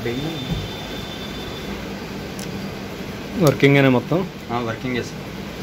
Working వర్కింగేనా మొత్తం working sir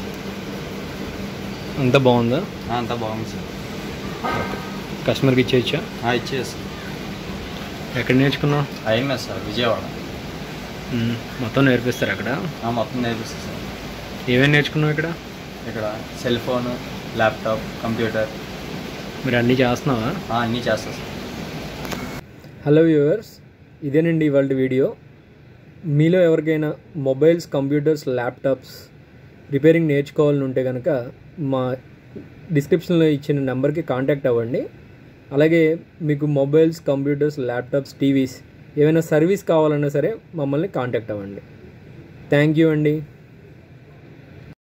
అంతా బాగుందా అంతా బాగుంది సార్ కస్టమర్కి ఇచ్చేయచ్చా ఇచ్చేసి ఎక్కడ నేర్చుకున్నావు ఐఎంఎస్ సార్ విజయవాడ మ్మ్. మొత్తం నేర్పిస్తారు అక్కడ ఆ, మొత్తం నేర్పిస్తుంది సార్ ఏమేమి నేర్చుకున్నావు ఇక్కడ ఇక్కడ సెల్ ఫోన్ ల్యాప్టాప్ కంప్యూటర్ మీరు అన్నీ చేస్తున్నావా ఆ, అన్నీ చేస్తా సార్ హలో వ్యూవర్స్ ఇదేనండి ఇవాళ వీడియో మీలో ఎవరికైనా మొబైల్స్ కంప్యూటర్స్ ల్యాప్టాప్స్ రిపేరింగ్ నేర్చుకోవాలని ఉంటే కనుక మా డిస్క్రిప్షన్లో ఇచ్చిన నెంబర్కి కాంటాక్ట్ అవ్వండి అలాగే మీకు మొబైల్స్ కంప్యూటర్స్ ల్యాప్టాప్స్ టీవీస్ ఏమైనా సర్వీస్ కావాలన్నా సరే మమ్మల్ని కాంటాక్ట్ అవ్వండి థ్యాంక్ యూ అండి